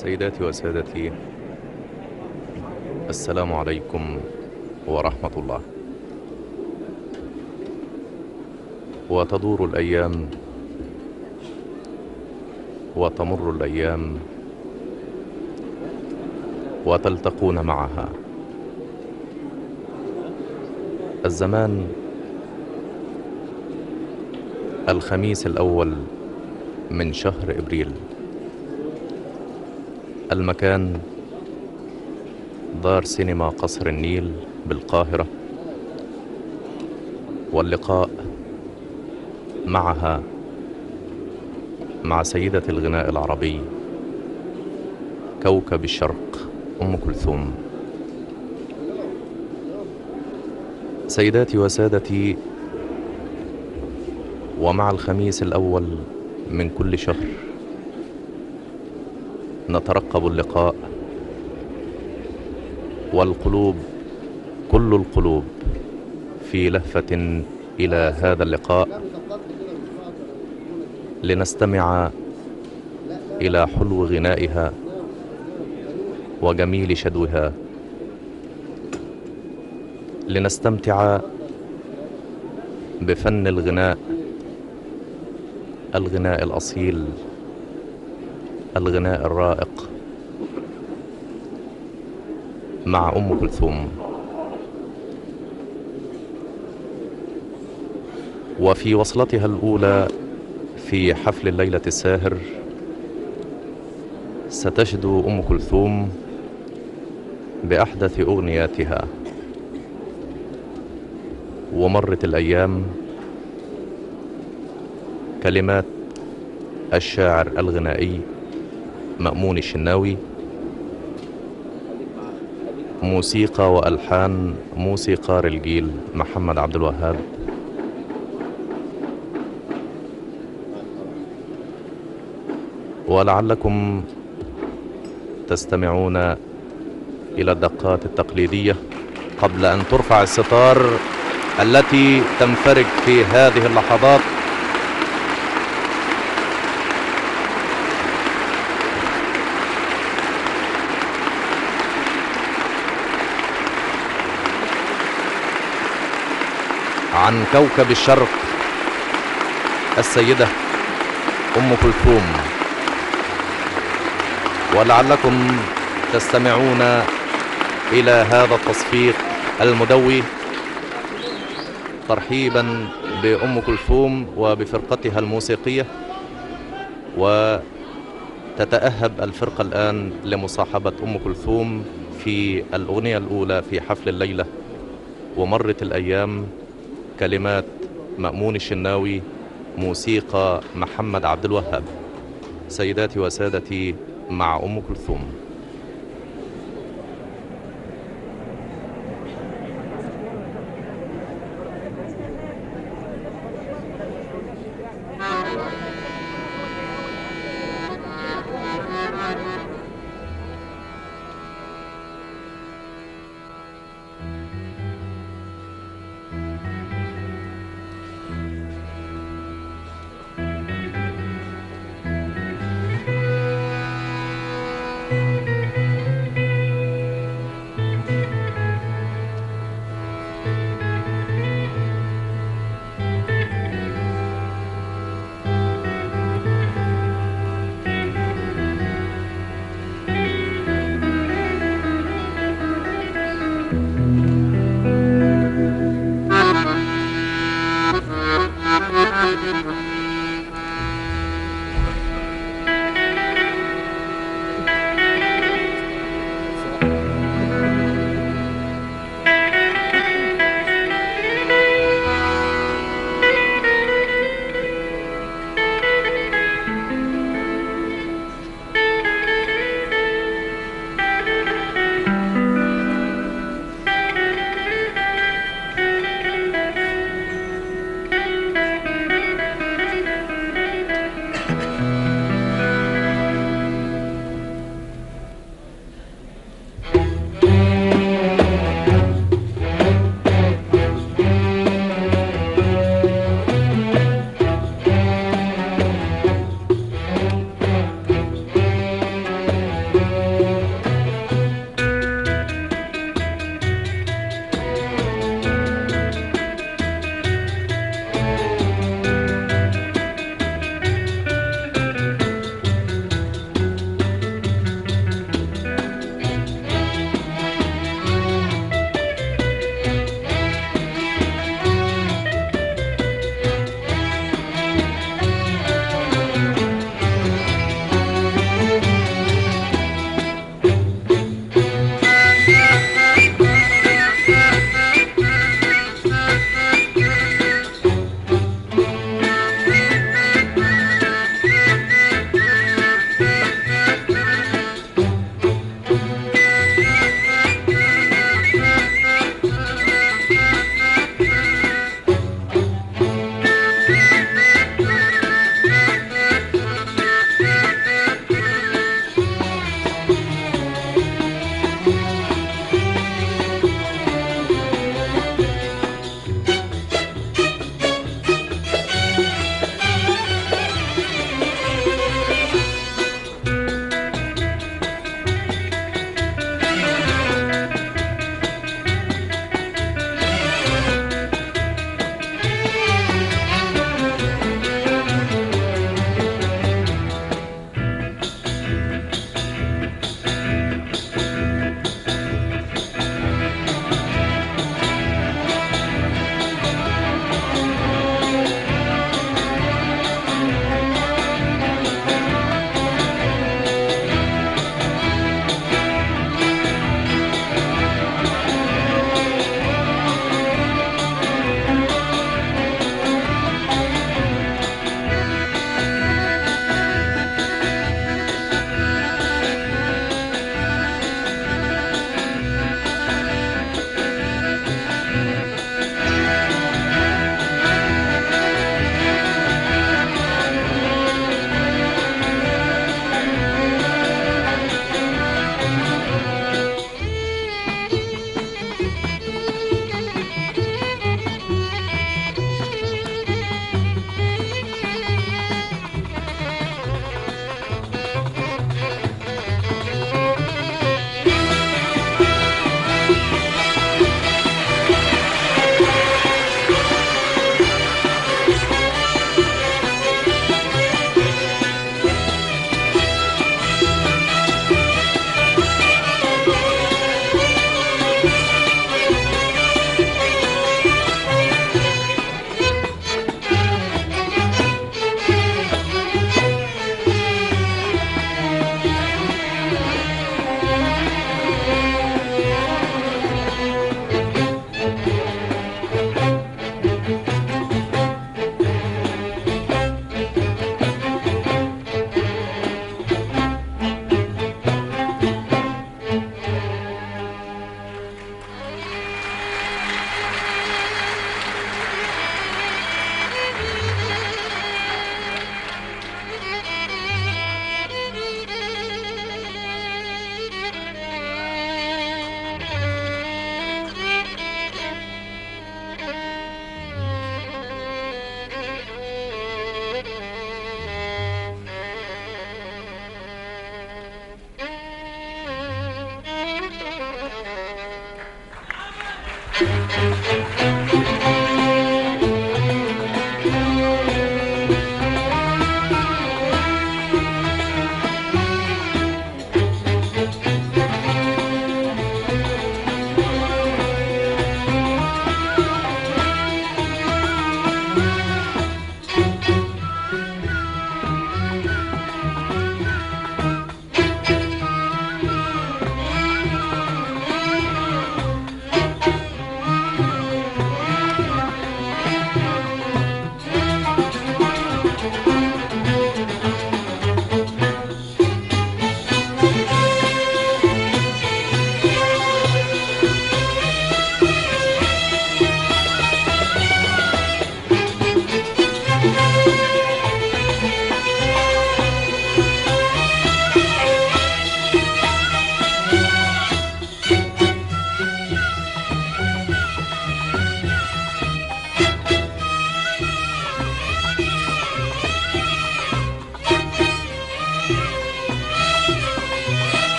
سيداتي وسادتي السلام عليكم ورحمة الله وتدور الأيام وتمر الأيام وتلتقون معها الزمان الخميس الأول من شهر إبريل المكان دار سينما قصر النيل بالقاهرة واللقاء معها مع سيدة الغناء العربي كوكب الشرق أم كلثوم سيداتي وسادتي ومع الخميس الأول من كل شهر نترقب اللقاء والقلوب كل القلوب في لهفة إلى هذا اللقاء لنستمع إلى حلو غنائها وجميل شدوها لنستمتع بفن الغناء الغناء الأصيل الغناء الرائق مع أم كلثوم وفي وصلتها الأولى في حفل الليلة الساهر ستشدو أم كلثوم بأحدث أغنياتها ومرت الأيام كلمات الشاعر الغنائي مأمون الشناوي موسيقى وألحان موسيقار الجيل محمد عبد الوهاب ولعلكم تستمعون إلى الدقات التقليدية قبل أن ترفع الستار التي تنفرج في هذه اللحظات عن كوكب الشرق السيدة أم كلثوم ولعلكم تستمعون إلى هذا التصفيق المدوي ترحيبا بأم كلثوم وبفرقتها الموسيقية وتتأهب الفرقة الآن لمصاحبة أم كلثوم في الأغنية الأولى في حفل الليلة ومرت الأيام كلمات مأمون الشناوي موسيقى محمد عبد الوهاب سيداتي وسادتي مع أم كلثوم thank you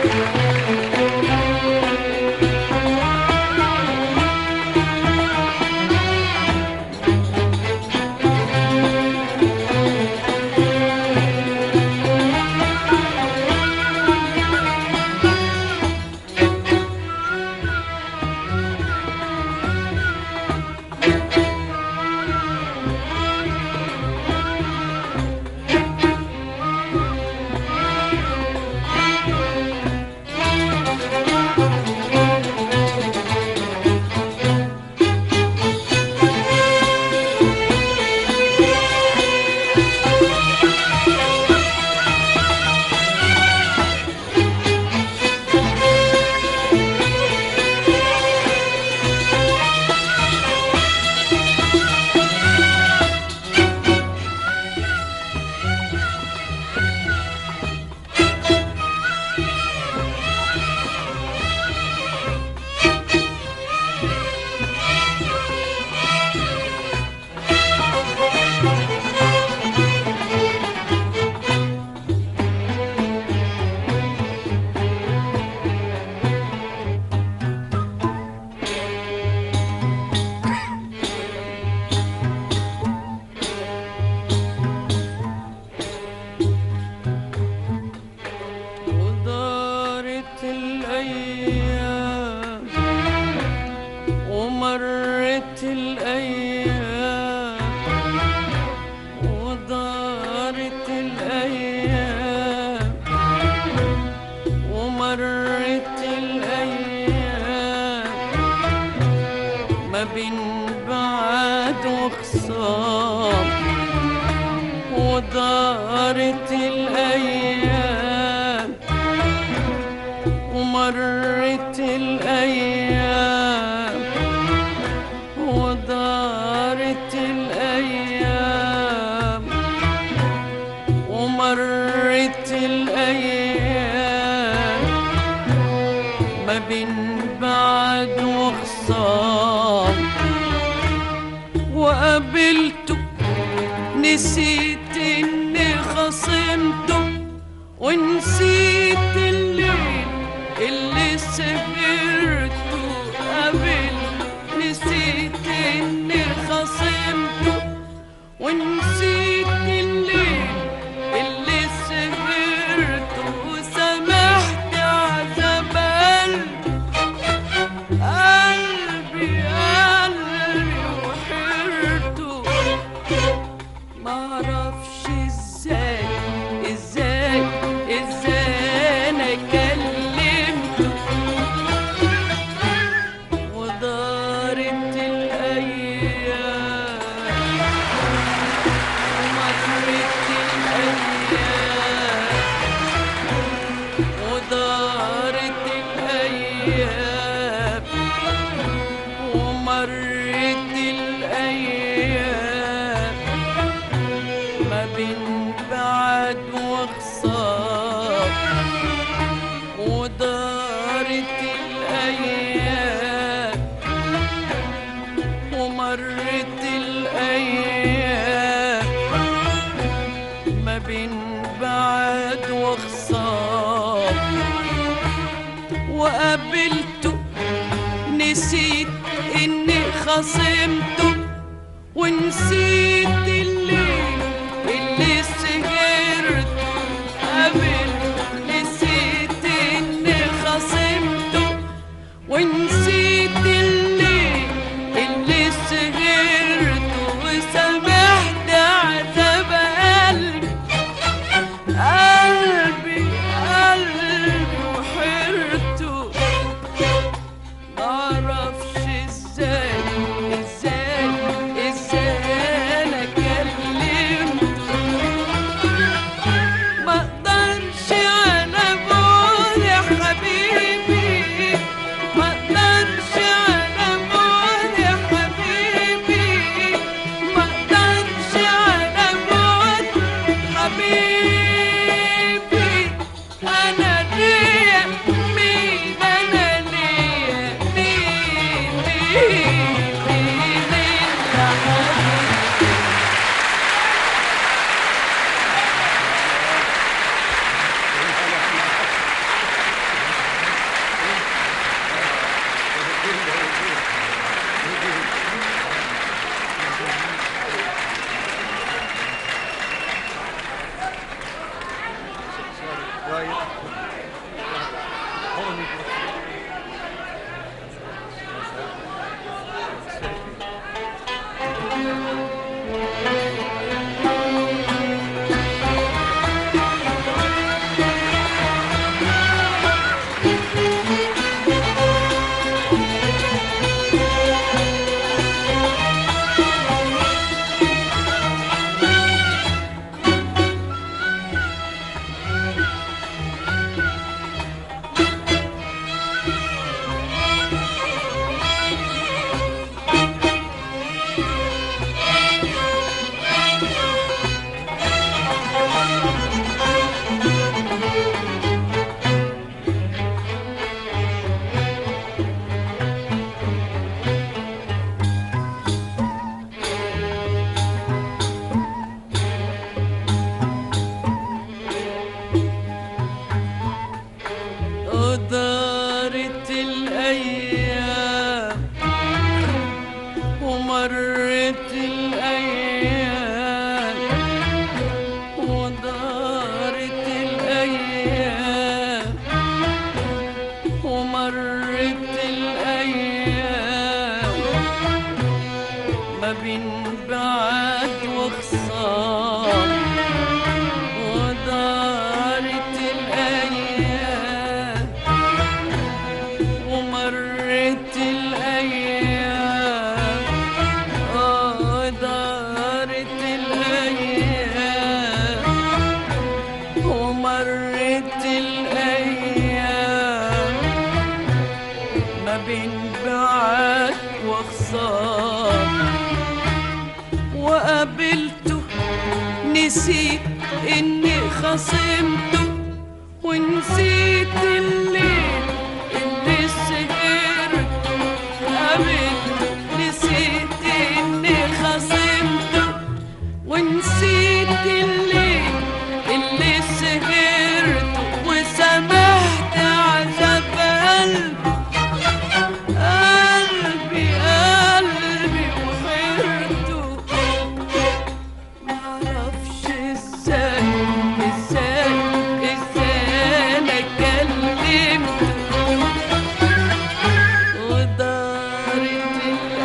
ودارت الأيام ومرت الأيام ودارت الأيام ومرت الأيام ما بين بعد وخصام ودارت الأيام ومرت الأيام ودارت الأيام ومرت الأيام ما بين بعد وخصام وقابلته نسيت اني خصمته ونسيت الليل اللي سهرته قبل نسيت اني خصمته ونسيت الليل اللي سهرته وسمحت عذاب قلبي قلبي قلبي وحيرته معرفش ازاي ازاي ازاي انا كلمته ودارت الايام ومرت الايام ودارت الايام ومرت الايام ما بين بعد وخصام ودارت الايام ومرت الايام ما بين بعد وخصام وقابلته نسيت اني خصمته ونسيت الليل اللي سهرته قبل نسيت اني خصمته ونسيت الليل اللي سهرته وسمحت عذاب قلبي قلبي قلبي وحيرته معرفش ازاي ازاي ازاي بين بعد وخصام ودارت الأيام ومرت الأيام آه دارت الأيام ومرت الأيام ما بين بعد وخصام وقابلته نسيت اني خصمته ونسيت الليل اللي سهرت قابلته نسيت اني خصمته ونسيت الليل اللي سهرت وسمحت عذاب قلبي قلبي قلبي وحيرته معرفش ازاي ازاي ازاي انا كلمته ودارت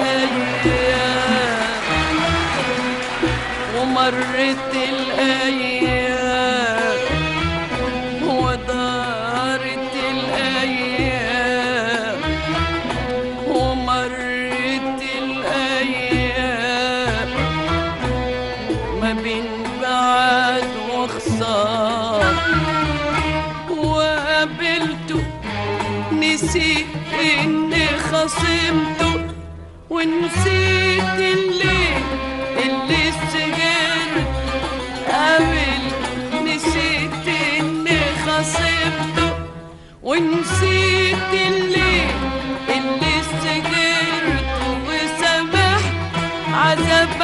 الايام ومرت الأيام ودارت الأيام ومرت الأيام ما بين بعد وخصام وقابلته نسيت إني خصمته ونسيت الليل اللي سهرت قبل نسيت اني خصمته ونسيت الليل اللي سهرت وسمحت عذاب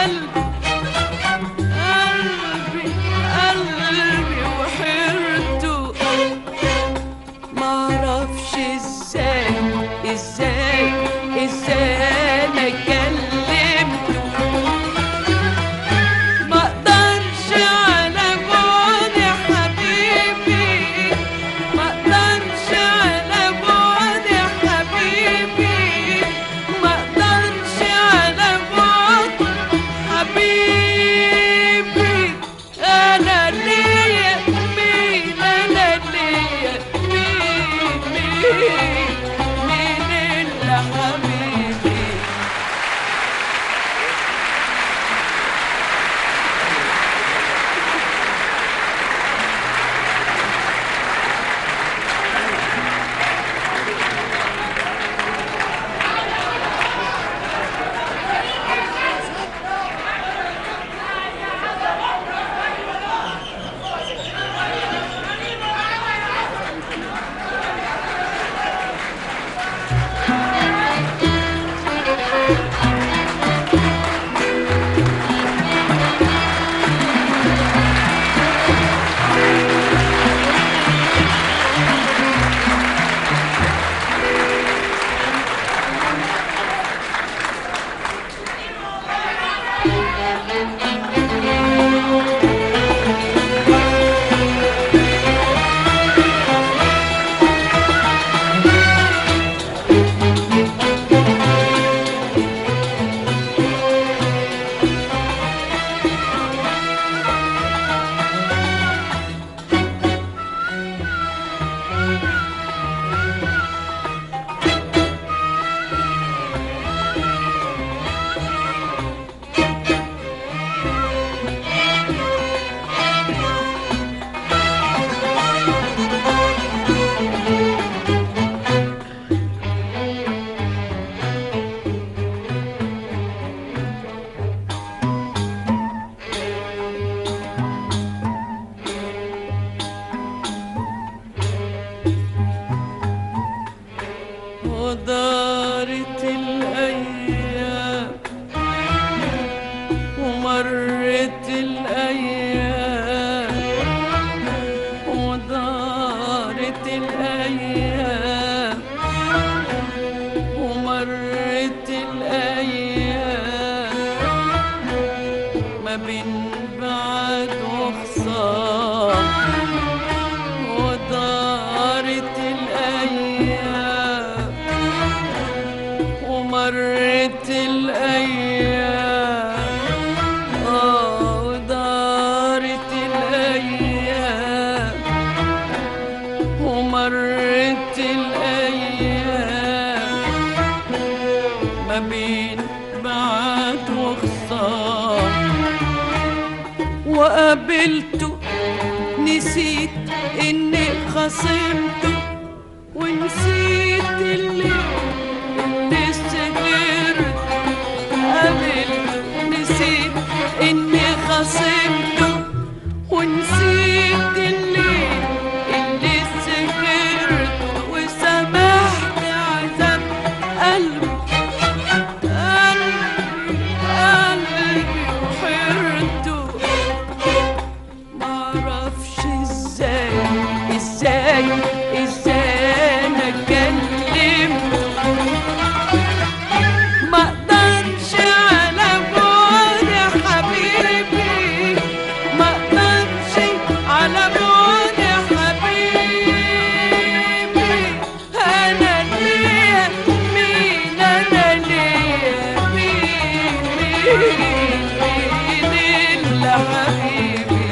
قلبي قلبي قلبي وحيرته معرفش ازاي ازاي ازاي انا كلمته ما اقدرش على بعد يا حبيبي ما اقدرش على بعد يا حبيبي ما اقدرش على بعد حبيبي انا ليا مين انا ليا مين مين مين اللي حبيبي ودارت الأيام ومرت الأيام ودارت الأيام ومرت الأيام ما بين بعد وخصام ودارت الأيام ومرت الأيام الأيام ما بين بعد وخسارة وقابلته نسيت إني خصمته ونسيت اللي اللي سهرت قابلته نسيت إني خصمته ونسيت اللي اللي سهرت وسمحت عذاب قلبي قلبي قلبي وحرته معرفش ازاي ازاي ازاي انا كلمته ما اقدرش على بعد يا حبيبي ما اقدرش على بعد يا حبيبي انا ليا مين انا ليا مين مين مين الا حبيبي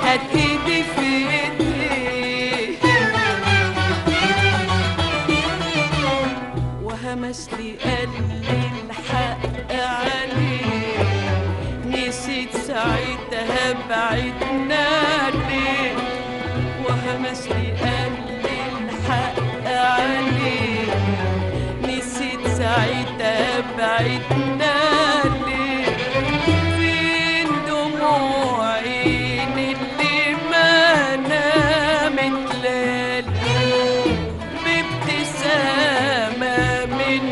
خد ايدي في ايدي وهمس لي قال لي الحق عليه نسيت ساعتها بعدنا ليه وهمس لي قال لي الحق عليه نسيت ساعتها بعدنا ليه فين دموعي اللي ما نامت ليالي بابتسامة من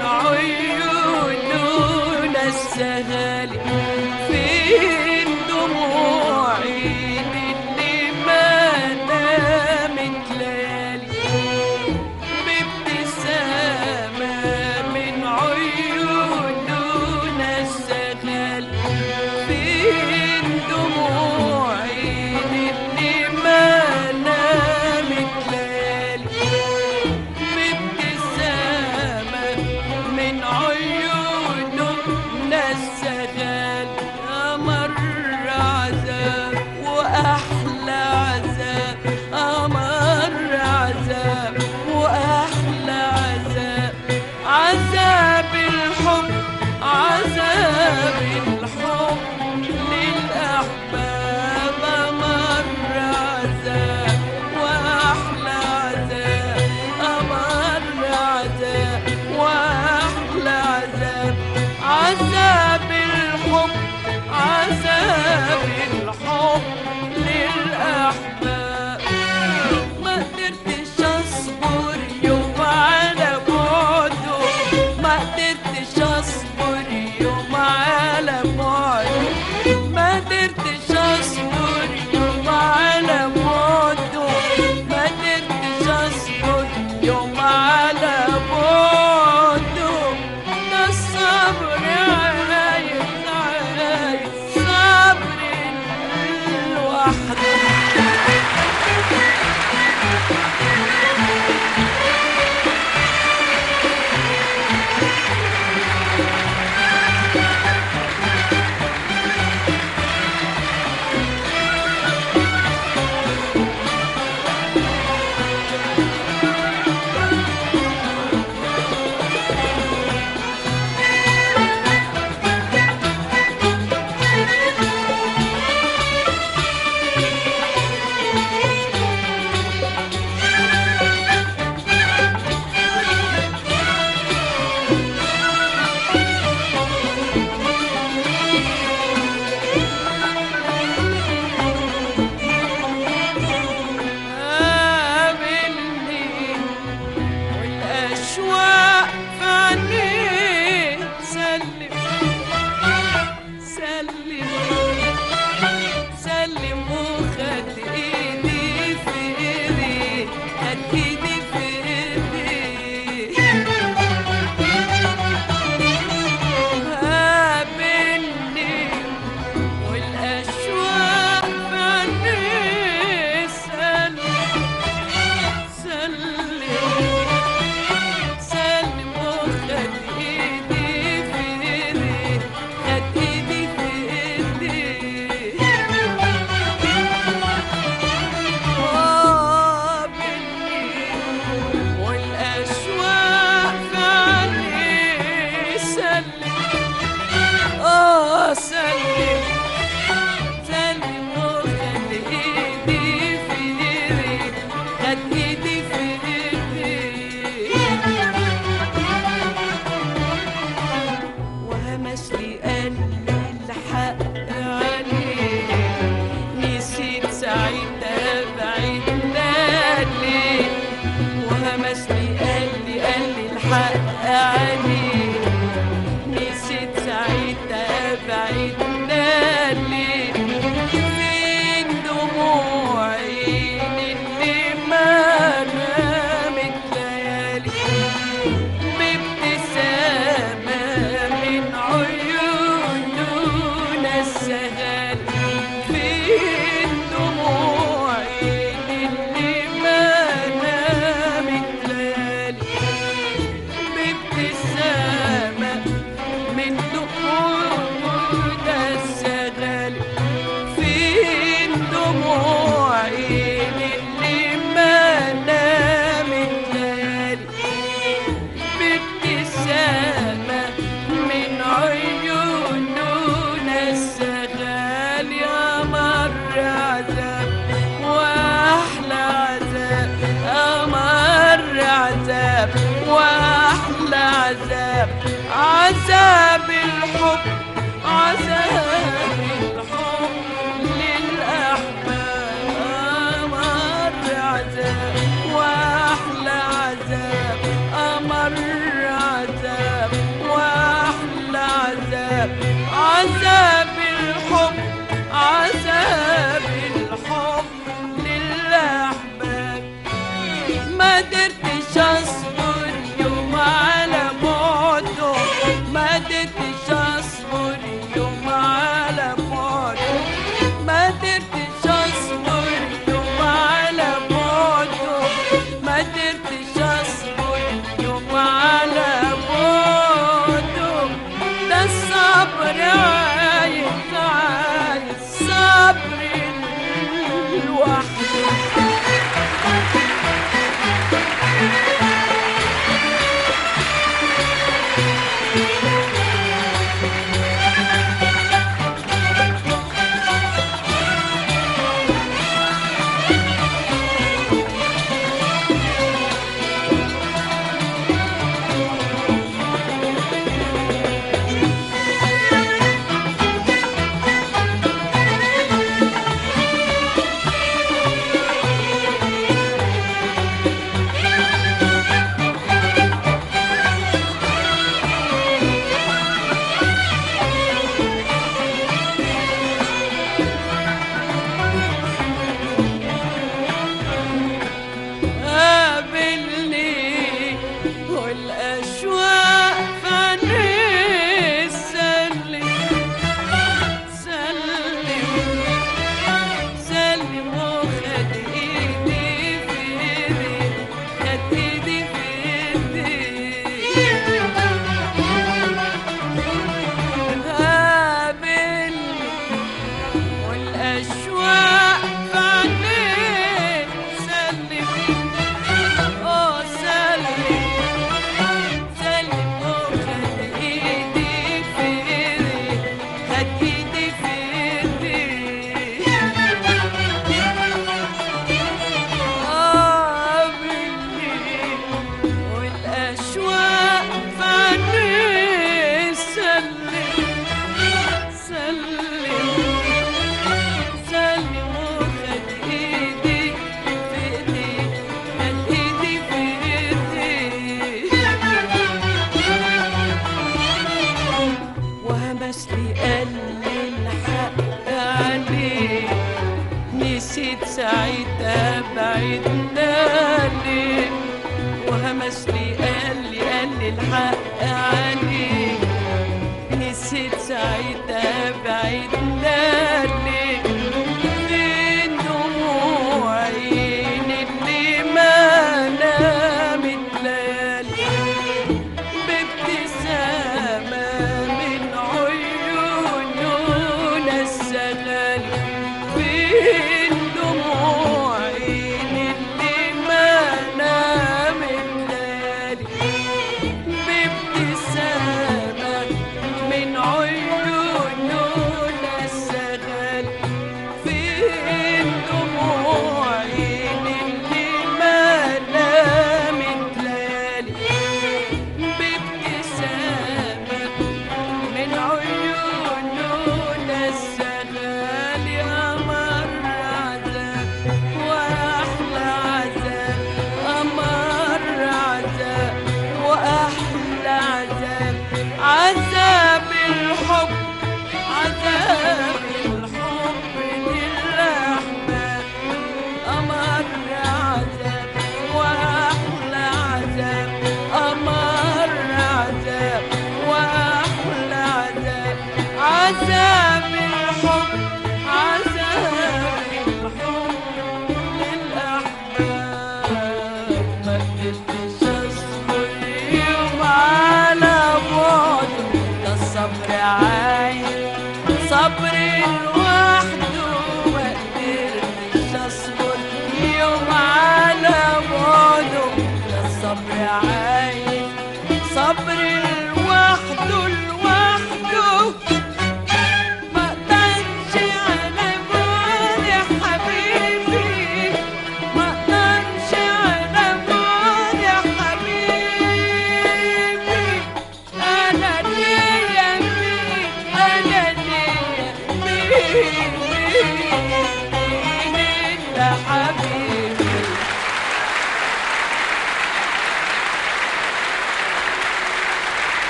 عيوننا السهالي فين دموعي اللي ما نامت ليالي بابتسامة من عيوننا السهالي فين دموعي اللي ما نامت ليالي بابتسامة من عيوننا السجال أمر عذاب وأحلى عذاب أمر عذاب وأحلى عذاب عذاب الحب عذاب الحب للأحباب أمر عذاب وأحلى عذاب أمر عذاب وأحلى عذاب عذاب الحب عذاب الحب للأحباب ما قدرتش أصبر يوم على بعده ما قدرتش أصبر يوم على بعده ما قدرتش أصبر يوم على بعده ما قدرتش أصبر يوم على بعده ده الصبر عايز عايز صبر لوحده قابلني والأشواق في عينيه سلم سلم سلم وخد ايدي في ايدي خد ايدي في ايدي قابلني والأشواق في عينيه سلم سلم سلم وخد ايدي في ايدي خد ايدي في ايدي قابلني والاشواق في عيني سلم اه سلم سلم وخد ايدي في ايدي خد ايدي في ايدي وهمس لي قال لي الحق عليه نسيت ساعتها بعدنا ليه وهمس لي قال لي قال لي الحق عليه نسيت ساعتها بعدنا ليه فين دموع الحب عذاب الحب للأحباب أمر عذاب وأحلى عذاب أمر عذاب وأحلى عذاب عذاب الحب عذاب الحب للأحباب ما قدرتش اصبر يوم على موته ما قدرتش اصبر يوم على موته ما قدرتش اصبر يوم على موته ما قدرتش اصبر يوم على موته ده الصبر عايز عايز صبر لوحده قابلني والأشواق فعني سلم سلم سلم وخد ايدي في ايدي خد ايدي في ايدي قابلني والأشواق فعني سلم أوه سلم سلم وخد إيدي في إيدي خد إيدي في إيدي قابلني والأشواق فعني سلم سلم سلم وخد ايدي في ايدي خد ايدي في ايدي وهمس لي قال لي الحق عليه نسيت ساعتها بعدنا ليه وهمس لي قال لي قال لي الحق عليه نسيت ساعتها بعدنا ليه فين دموع عيني اللي ما نامت ليالي بابتسامة من عيوننا السغال فين دموع عيني اللي ما نامت ليالي بابتسامة من عيوننا السغال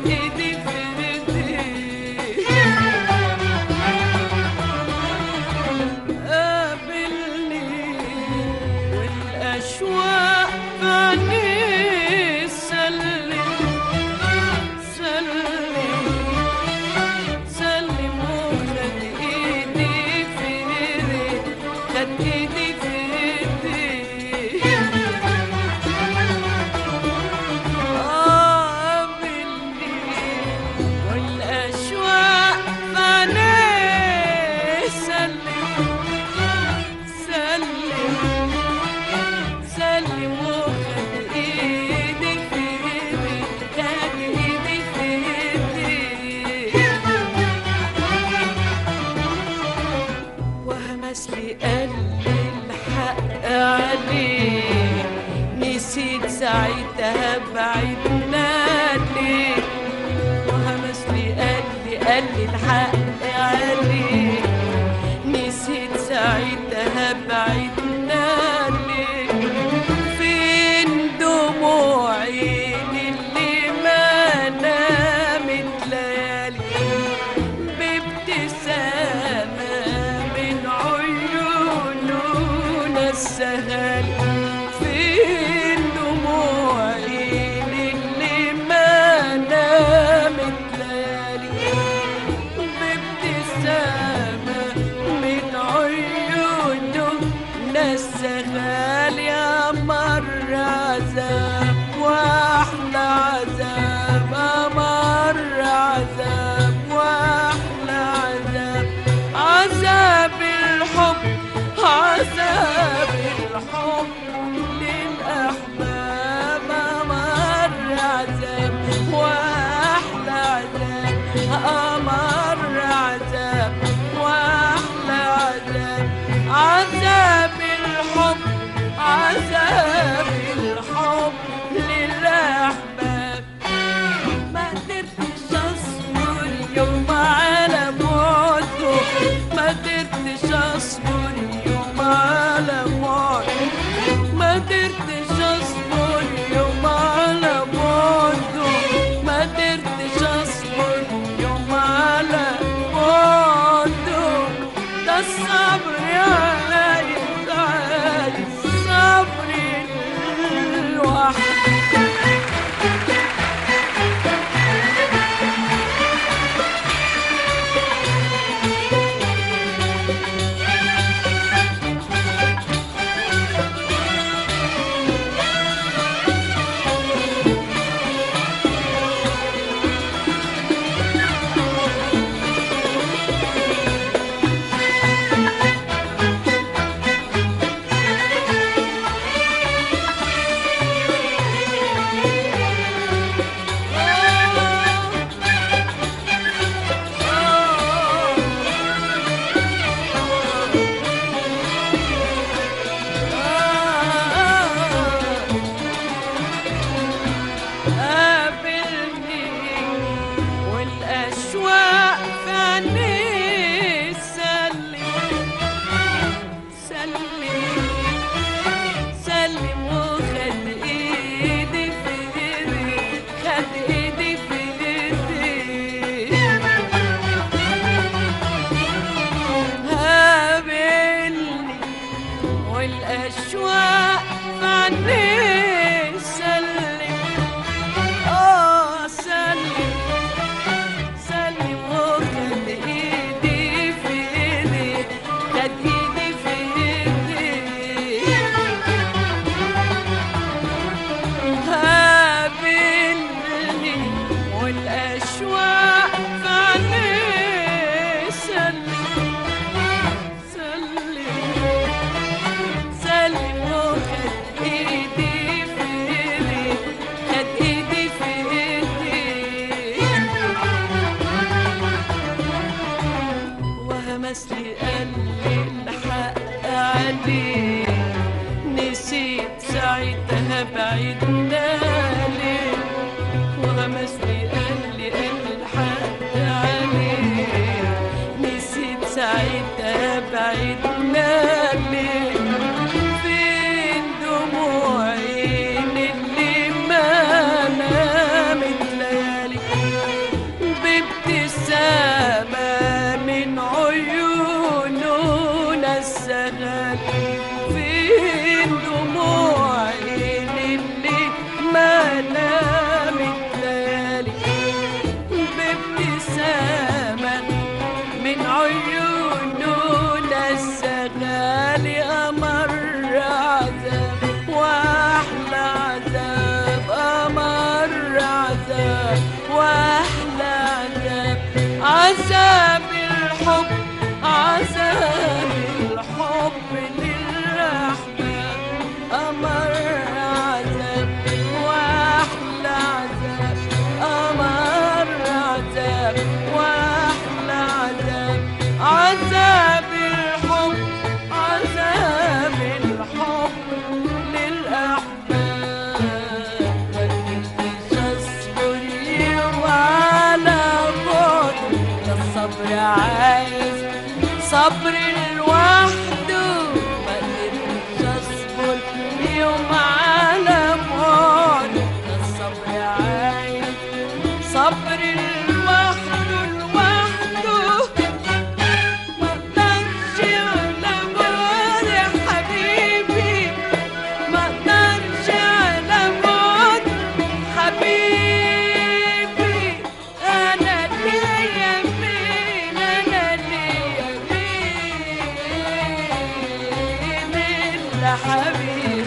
ايدي في ايدي قابلني والاشواق في عينيه سلم سلم سلم وخد ايدي في ايدي خد ايدي في ايدي قابلني والاشواق في عينيه سلم سلم سلم وخد ايدي في ايدي خد ايدي في ايدي وهمس لي قال لي الحق عليك نسيت ساعتها بعدنا ليه وهمس لي قال لي قال لي الحق عليك نسيت ساعتها بعدنا ليه فين دموعي اللي ما نامت ليالي بابتسامة من عيوننا السهل فين دموعي اللي ما نامت ليالي بابتسامة من عيوننا السهل يا مر عذاب واحلى عذاب مر عذاب واحلى عذاب عذاب الحب عذاب الحب للأحباب مر عذاب واحلى عذاب أمر عذاب واحلى عذاب عذاب الحب عذاب الحب للأحباب ما قدرتش اصبر يوم على موته ما قدرتش اصبر يوم على موته ما قدرتش اصبر يوم على موته ما قدرتش اصبر يوم على موته ده الصبر عايز عايز صبر الوحيد قابلني والأشواق في عينيه سلم سلم سلم وخد ايدي في ايدي خد ايدي في ايدي قابلني والأشواق في عينيه سلم آه سلم سلم وخد إيدي في إيدي خد إيدي في إيدي قابلني والأشواق في عينيه سلم سلم سلم وخد ايدي في ايدي خد ايدي في ايدي وهمس لي قال لي الحق عليك نسيت ساعتها بعدنا ليه وهمس لي قال لي قال لي الحق الحب عذاب الحب للأحباب أمر عذاب وأحلى عذاب أمر عذاب وأحلى عذاب عذاب الحب عذاب الحب للأحباب ما قدرتش أصبر يوم على بعد ده الصبر عايز صبر لوحده ما قدرتش أصبر يوم على بعد ده الصبر عايز صبر لوحده لوحده ما اقدرش على بعد يا حبيبي ما اقدرش على بعد حبيبي انا ليا مين انا ليا مين الا حبيبي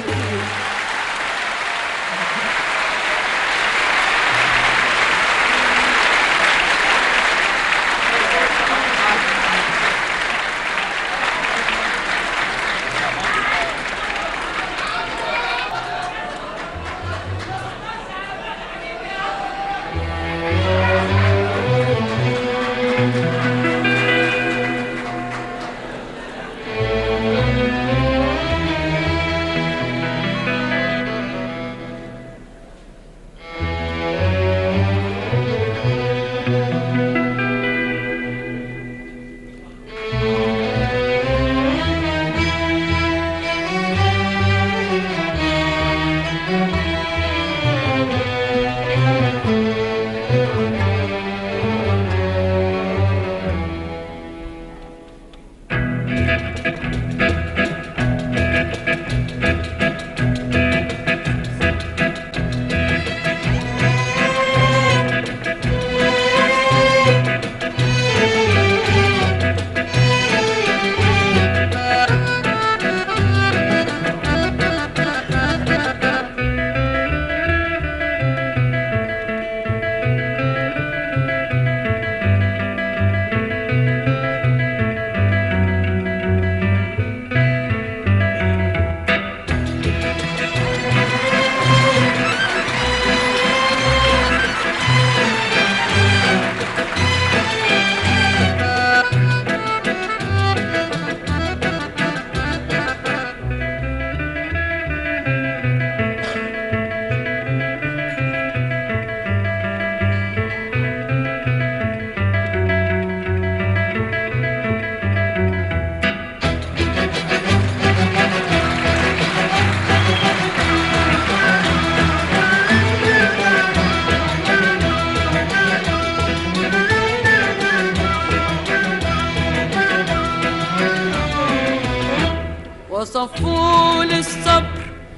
وصفوا للصبر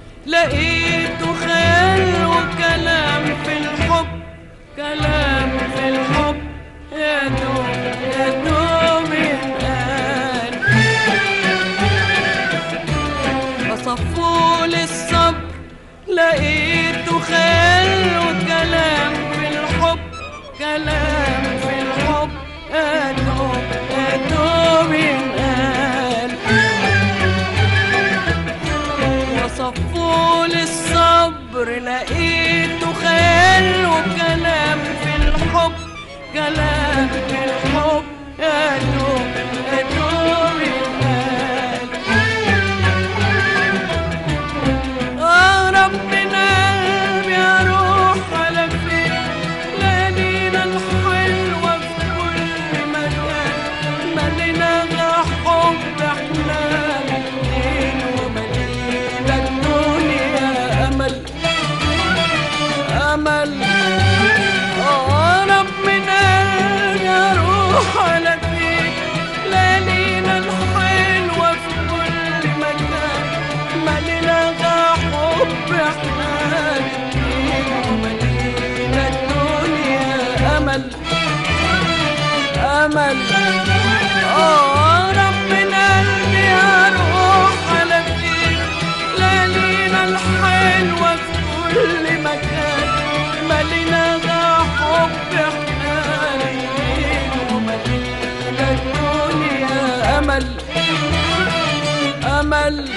لقيته خيال وكلام في الحب كلام في الحب يا دوب يا دوب ينقال وصفوا للصبر لقيته خيال وكلام في الحب كلام في الحب يا دوب يا دوب ينقال وصفوا للصبر لقيته خيال وكلام في الحب كلام في الحب يا دوب يا دوب ينقال أهرب من قلبي أروح على فين ليالينا الحلوة في كل مكان ملينا حب احنا الاتنين وملينا الدنيا أمل أمل أهرب من قلبي أروح على فين ليالينا الحلوة في كل مكان ملينا حب احنا الاتنين وملينا الدنيا أمل أمل آه رب من قلبي هروح على فين ليالينا الحلوة في كل مكان ملينا حب احنا الاتنين وملينا الدنيا أمل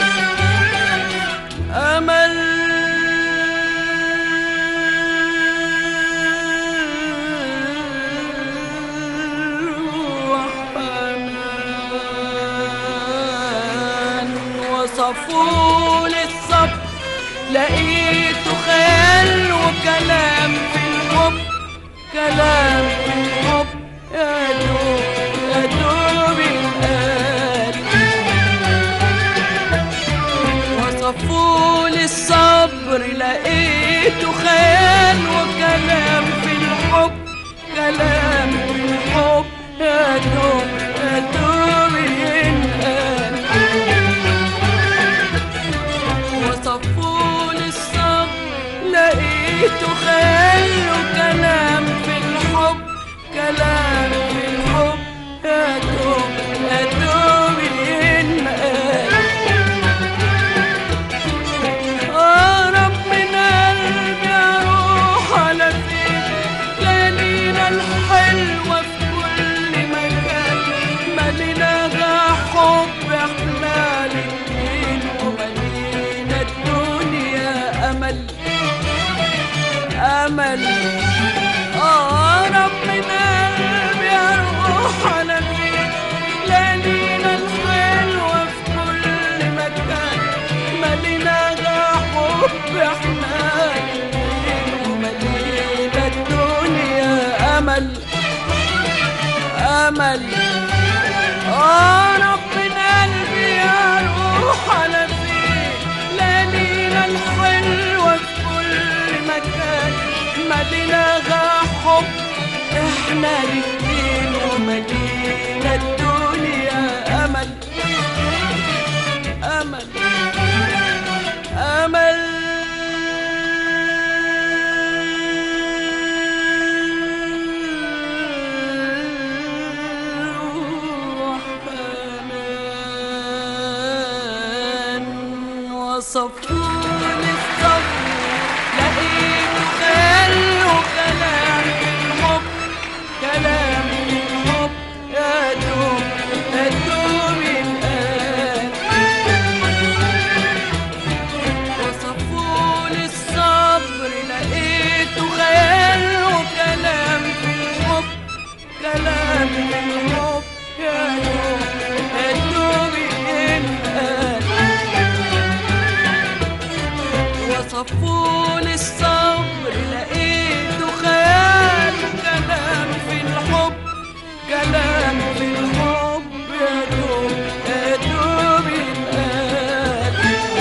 أمل وحنان وصفوا للصبر لقيته خيال وكلام في الحب كلام في الحب يا دوب يا دوب القلب وصفوا للصبر لقيته خيال وكلام في الحب كلام في الحب يا دوب يا دوب ينقال وصفوا للصبر لقيته خيال وكلام في الحب كلام في الحب يا دوب يا دوب ينقال أقرب من قلبي أروح على فين ليالينا الحلوة في كل مكان مليناها حب احنا الاتنين وملينا الدنيا أمل أمل أقرب من قلبي أروح على فين ليالينا الحلوة في كل مكان مليناها حب احنا الاتنين وملينا الدنيا أمل أمل أقرب من قلبي أروح على فين ليالينا الحلوة في كل مكان مليناها حب احنا الاتنين وملينا الدنيا أمل أمل أمل وحنان وصفوني الصبر لقيته خيال وكلام في الحب كلام في الحب يا دوب يا دوب ينقال وصفوا للصبر لقيته خيال وكلام في الحب كلام في الحب يا دوب يا دوب ينقال وصفوا للصبر لقيته خيال وكلام في الحب كلام في الحب يا دوب يا دوب ينقال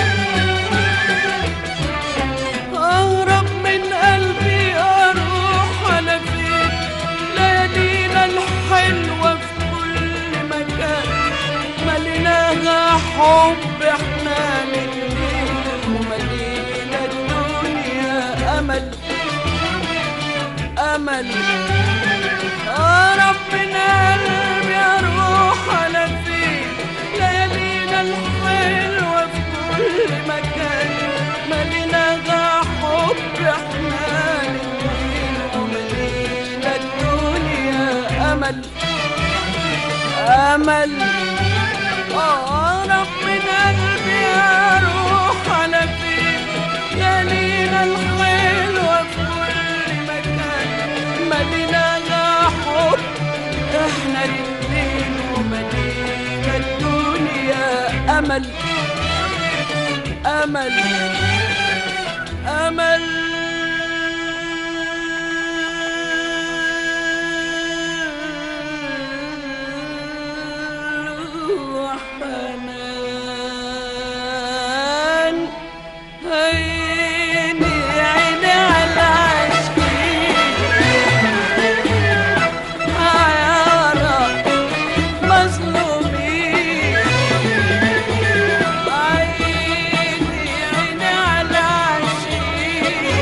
أهرب من قلبي أروح على فين ليالينا الحلوة في كل مكان مليناها حب احنا الاتنين وملينا الدنيا أمل أمل أهرب من قلبي أروح على فين ليالينا الحلوة في كل مكان مليناها حب احنا الاتنين وملينا الدنيا أمل أمل أقرب من قلبي أروح على فين ليالينا الحلوة في كل مكان مليناها حب احنا الاتنين وملينا الدنيا أمل أمل أمل وحنان عيني عيني على عشقي عيارى مظلومين عيني عيني على عشقي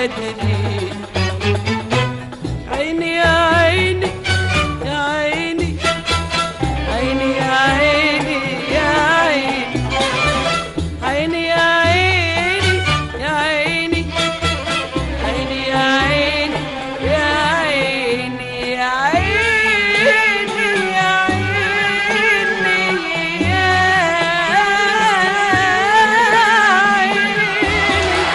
قادرين عيني يا عيني يا عيني عيني يا عيني يا عيني عيني يا عيني يا عيني عيني يا عيني يا عيني يا عيني يا عيني يا عيني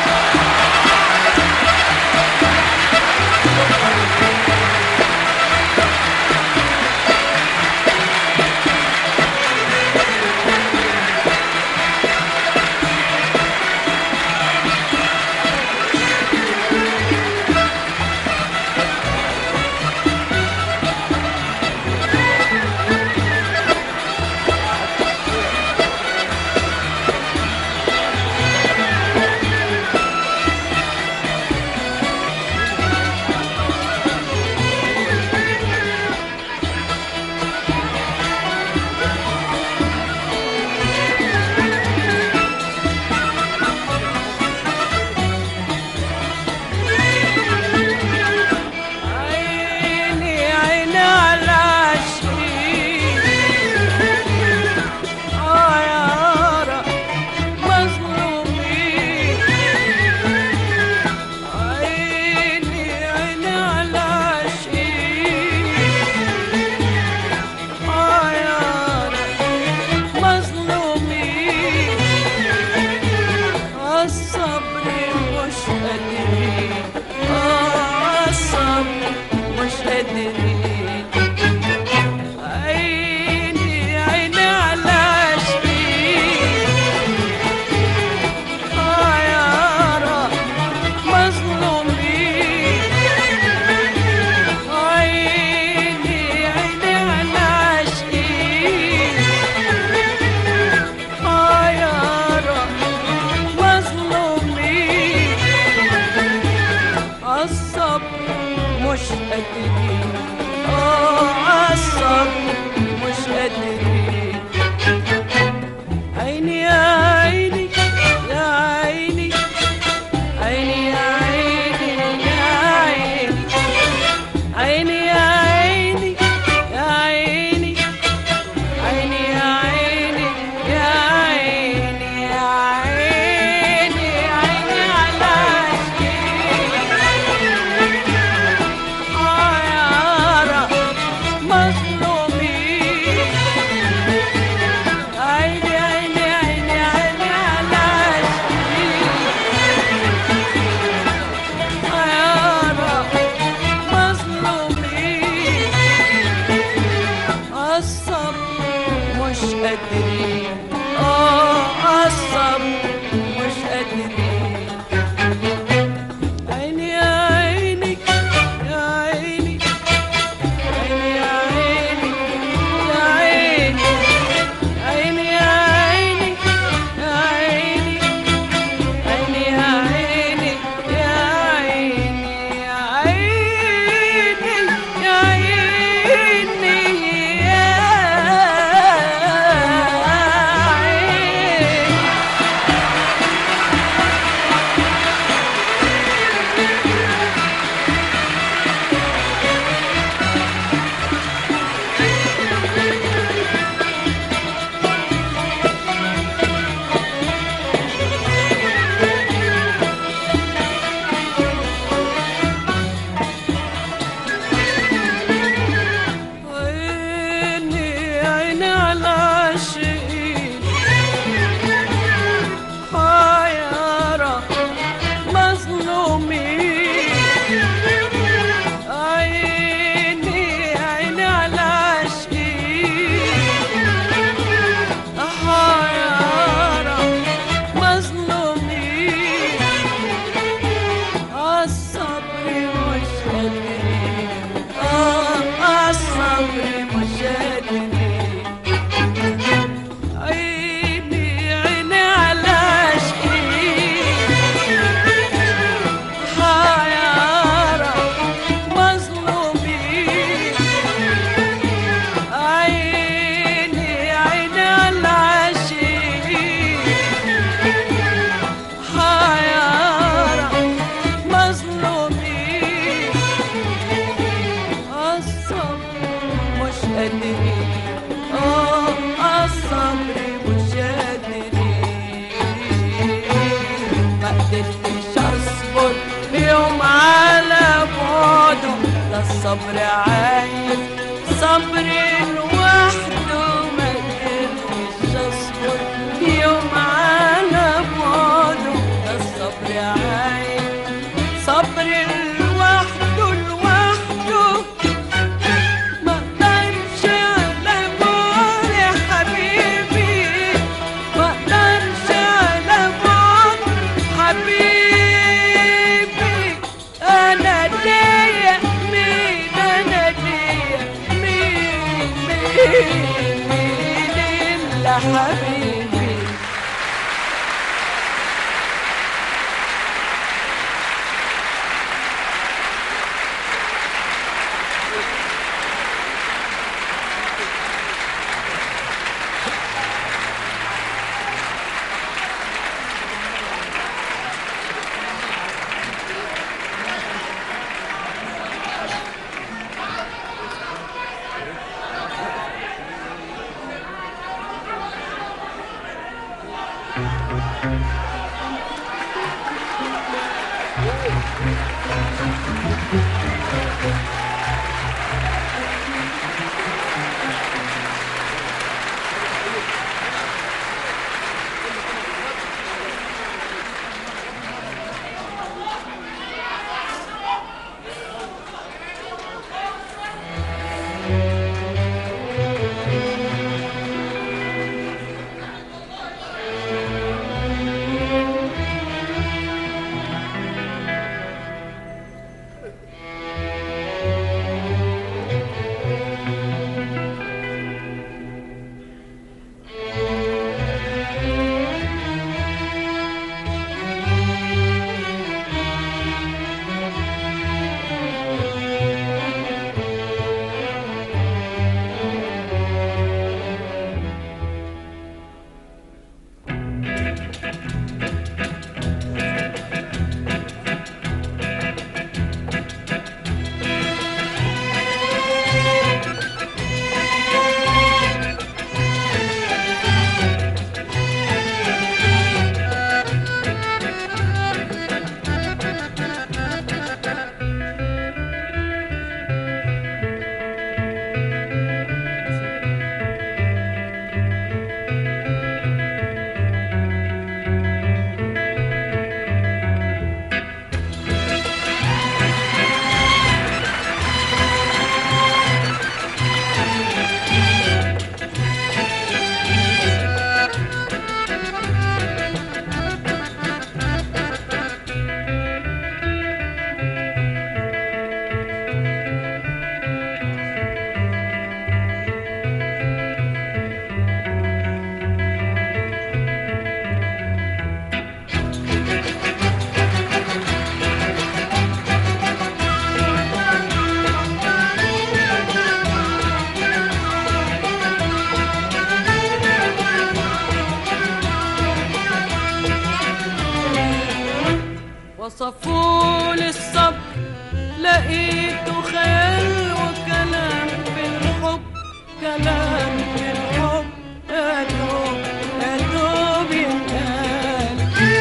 عيني عيني على عشقي آه يا رب مظلومين عيني عيني على عشقي آه يا رب مظلومين الصبر مش قادرين آه الصبر مش قادرين عيني عيني على عشقي آه يا رب مظلومين عيني عيني على عشقي آه يا رب مظلومين الصبر مش قادرين اه الصبر مش قادرين عيني يا عيني يا عيني عيني يا عيني يا عيني عيني يا عيني يا عيني عيني يا عيني يا عيني يا عيني عيني على عشقي آه يا ده الصبر عايز صبر لوحده ما قدرتش اصبر يوم على بعده ده الصبر عايز صبر لوحده لوحده ما اقدرش على بعد يا حبيبي ما اقدرش على بعد حبيبي انا ليا مين انا ليا مين مين مين الا حبيبي وصفوا لي الصبر لقيته خيال وكلام في الحب كلام في الحب يا دوب يا دوب ينقال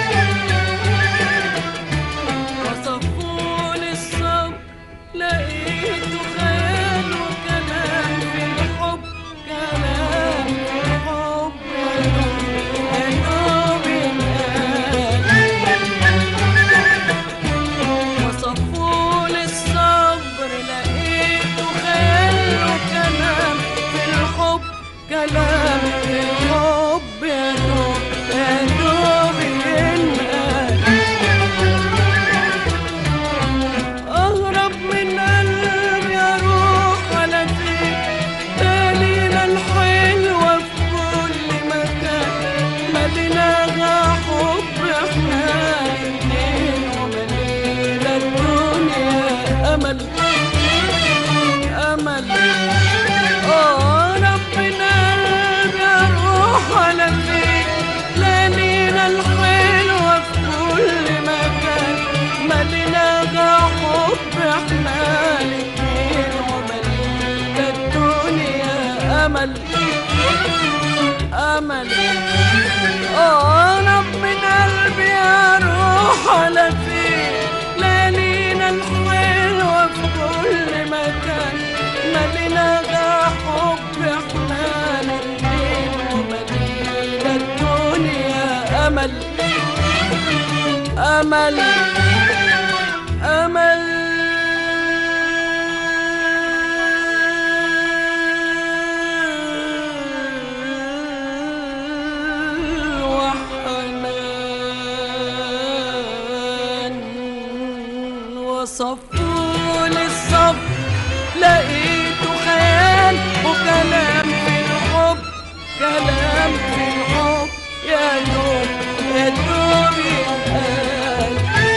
وصفوا لي الصبر لقيته خيال وكلام في الحب كلام في الحب يا دوب يا دوب ينقال وصفوا لي الصبر لقيته خيال وكلام في الحب كلام في الحب يا دوب يا دوب ينقال أهرب من قلبي أروح على فين بالينا الحلوة في كل مكان مدينة حب احنا الاتنين وملينا الدنيا أمل أمل أهرب من قلبي أروح على فين ليالينا الحلوة في كل مكان ملينا حب احنا الاتنين وملينا الدنيا أمل أمل أقرب من قلبي أروح على فين ليالينا الحلوة في كل أمل أمل وحنان وصفوا للصبر لقيته خيال وكلام في الحب كلام في الحب يا دوب يا دوب يتقال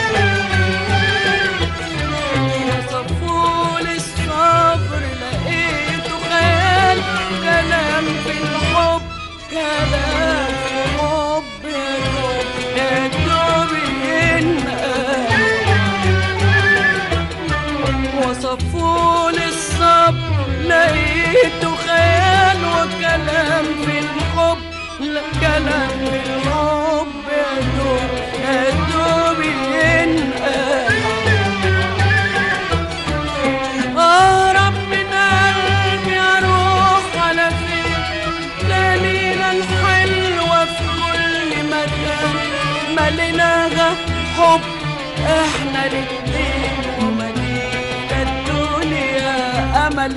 وصفوا للصبر لقيته خيال كلام في الحب كلام في الحب يا دوب يا دوب ينقال وصفوا للصبر لقيته خيال وكلام في الحب لا كلام في الحب يا دوب يا دوب ينقال أهرب من قلبي أروح على فين ليالينا الحلوة في كل مكان مليناها حب احنا الاتنين وملينا الدنيا أمل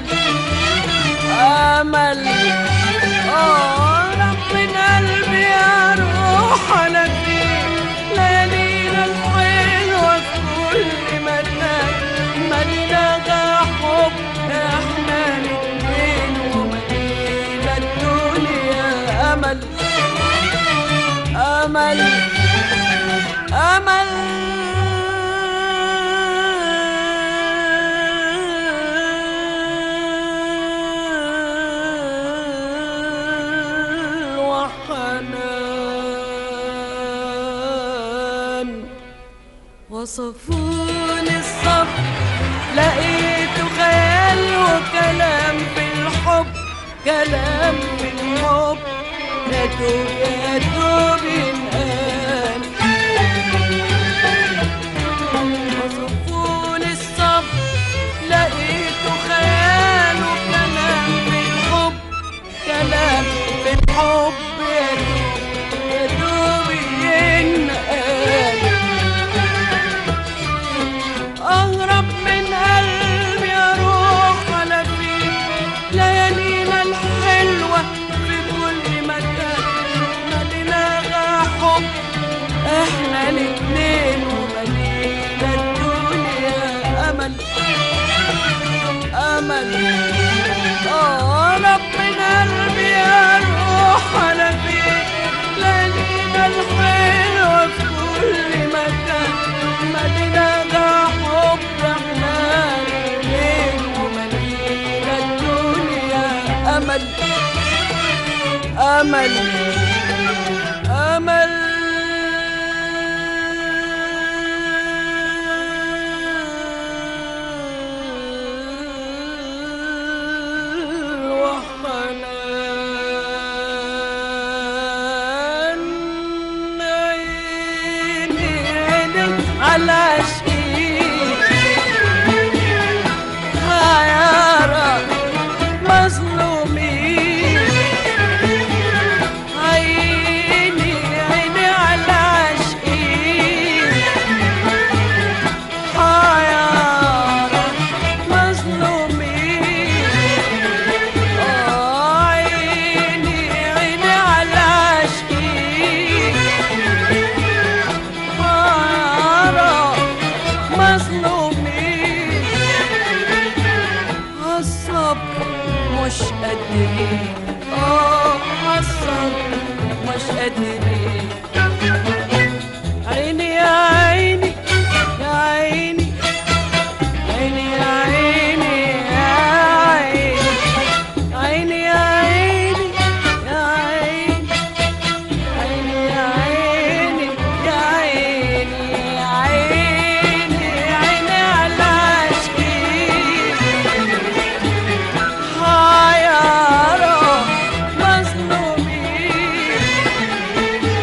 أمل أهرب من قلبي أروح على فين ليالينا الحلوة في كل مكان مليناها حب احنا الاتنين وملينا الدنيا أمل أمل أمل وحنان وصفوني الصبر لقيته خيال وكلام في الحب كلام في الحب يا دوب يا دوب ينقال وصفوني الصبر لقيته خيال وكلام في الحب كلام في الحب يا دوب يا دوب ينقال أهرب من قلبي أروح على فين ليالينا الحلوة في كل مكان مليناها حب احنا الاتنين وملينا الدنيا أمل أمل أهرب من قلبي أروح على فين ليالينا الحلوة في كل مكان مليناها حب احنا الاتنين وملينا الدنيا أمل أمل أمل وحنان عيني عيني على شيء حيارى مظلومين عيني عيني على عشقين حيارى مظلومين آه عيني عيني على عشقين حيارى مظلومين الصبر مش قادرين اه الصبر مش قادرين عيني يا عيني يا عيني عيني يا عيني يا عيني عيني يا عيني يا عيني عيني يا عيني يا عيني عيني عيني على عشقي حيارى مظلومين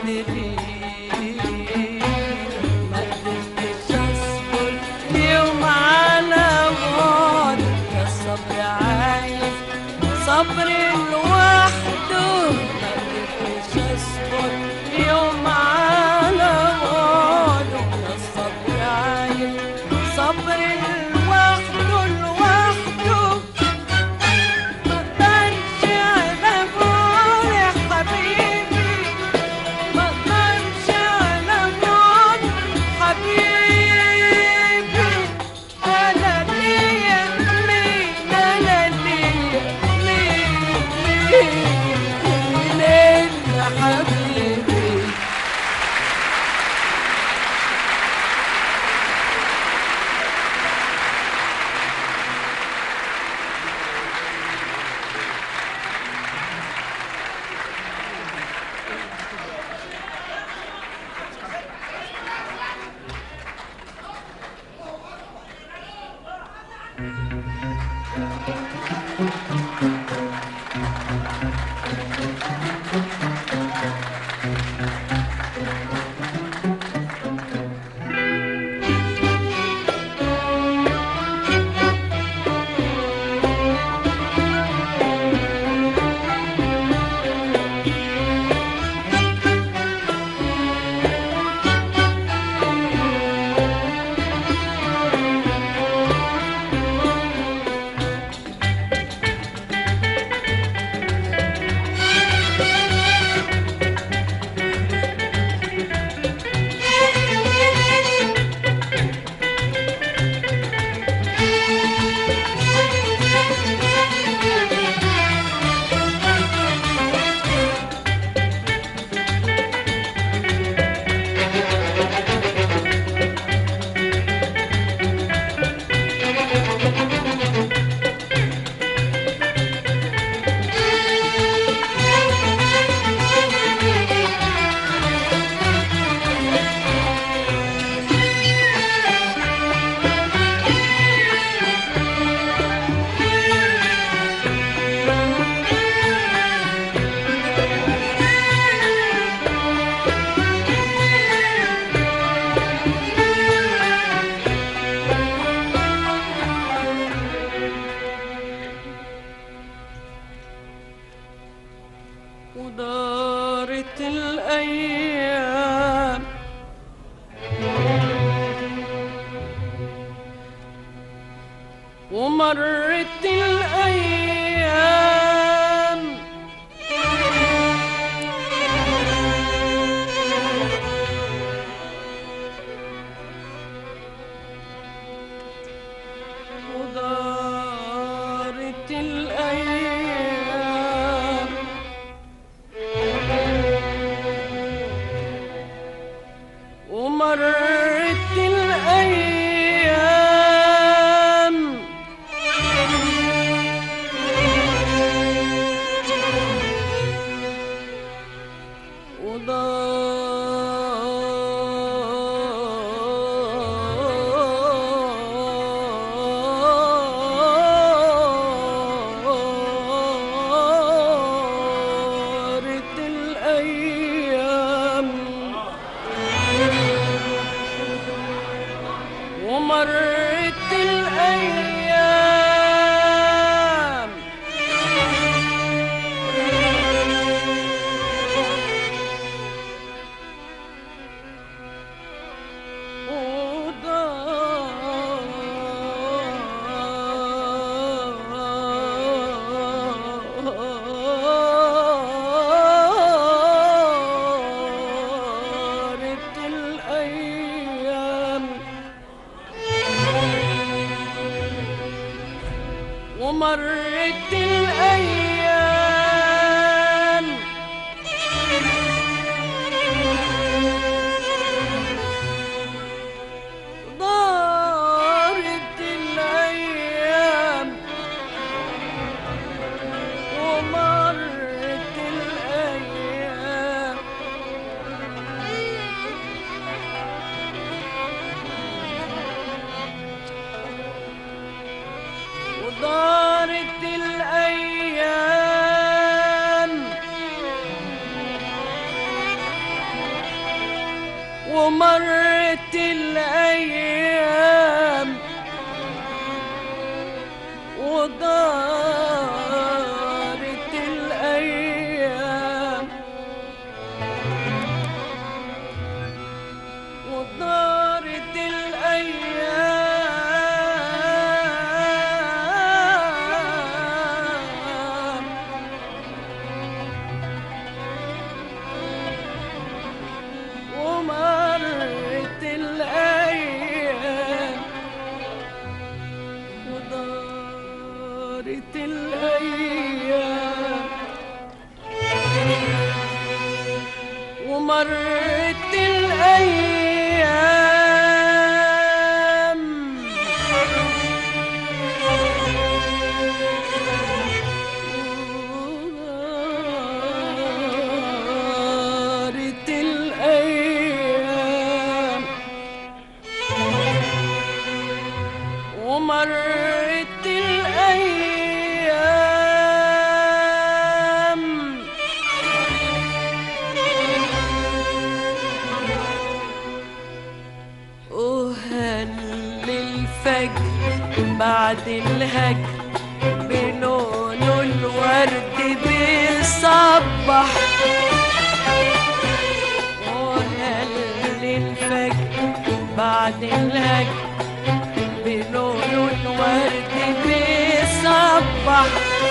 قادرين ما قدرتش اصبر يوم على بعدك يا الصبر عايز صبر لوحده ما قدرتش اصبر يوم على بعدك يا الصبر عايز صبر لوحده لوحده مقدرش على بعد يا حبيبي مقدرش على بعد حبيبي أنا ليا مين أنا ليا مين مين إلا حبيبي ودارت الأيام ومرت الأيام ودارت الأيام ومرت الأيام ودارت الأيام ومرت الأيام ودارت الأيام ومرت الأيام دارت الأيام ومرت الأيام ودارت الأيام ومرت الأيام ودارت الأيام ودارت الأيام ومرت الأيام ودارت الأيام ومرت الأيام ودارت الأيام ومرت الأيام وهل الفجر بعد الهجر بلون الورد بيصبح وهل الفجر بعد الهجر بلون الورد بيصبح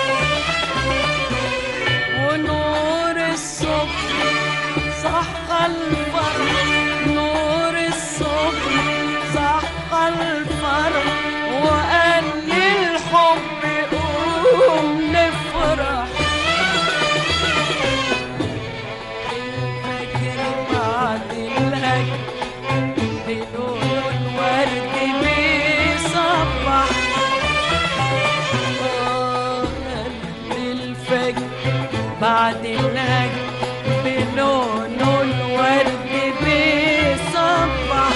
ونور الصبح صح الفرح نور الصبح صح الفرح وقال للحب قوم نفرح الفجر بعد الهجر بلون الورد بيصبح آه، الفجر بعد الهجر بلون الورد بيصبح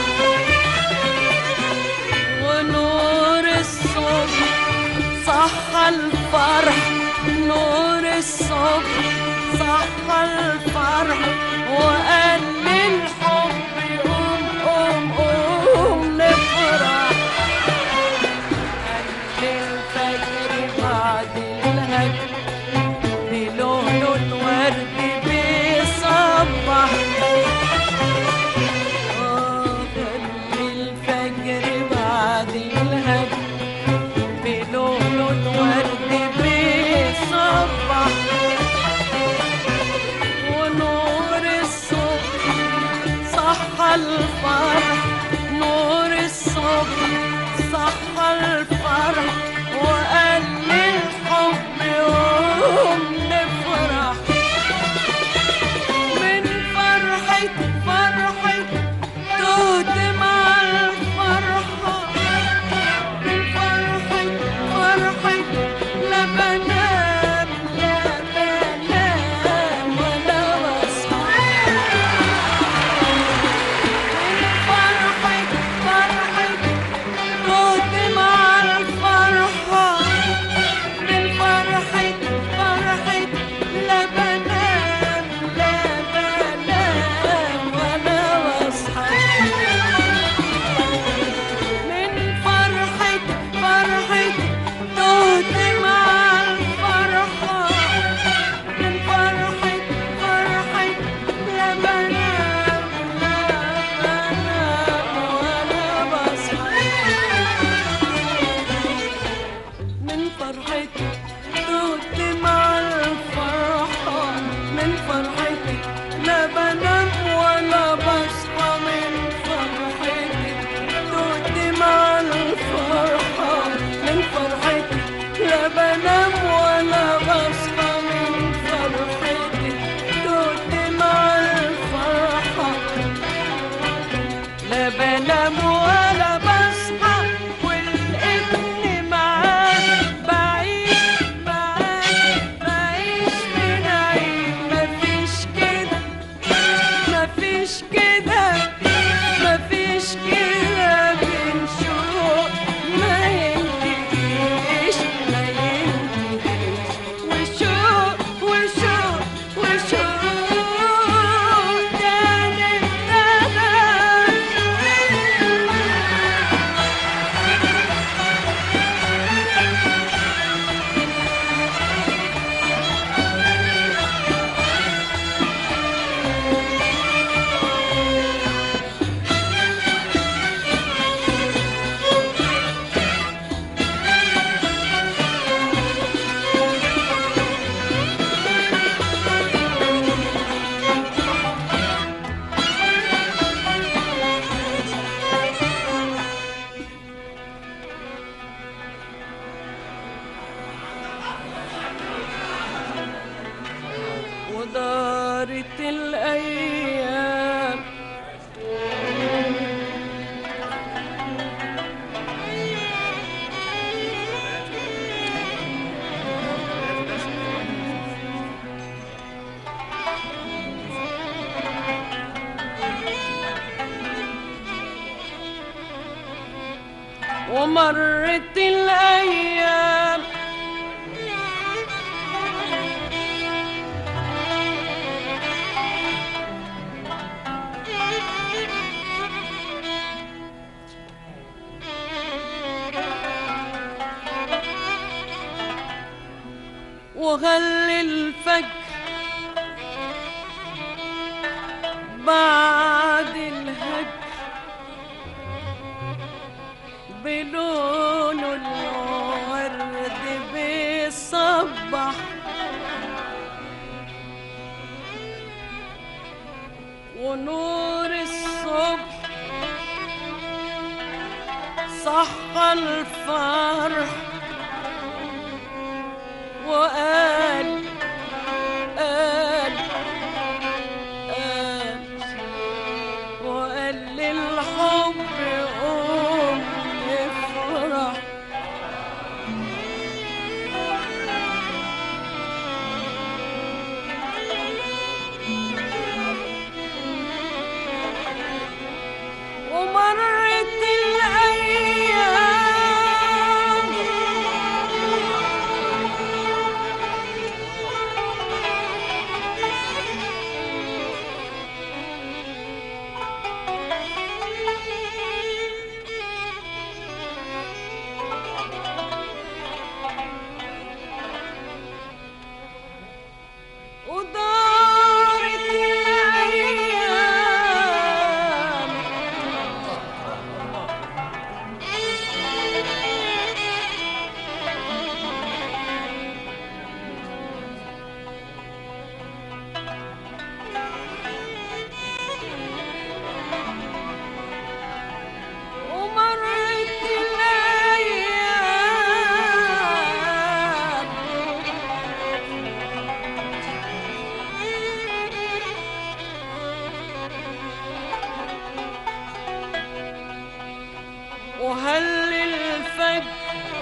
ونور الصبح صح الفرح نور الصبح صح الفرح وقال للحب قوم قوم قوم نفرح قال الفجر بعد الهجر بلون الورد بيصبح آه، قال الفجر بعد الهجر بلون الورد بيصبح ونور ومرت الأيام وغل الفجر بعد الهجر بلون الورد بيصبح ونور الصبح صح الفرح وقال قال قال وقال للحب قوم نفرح ومرت الأيام ودارت الأيام ومرت الأيام وهل الفجر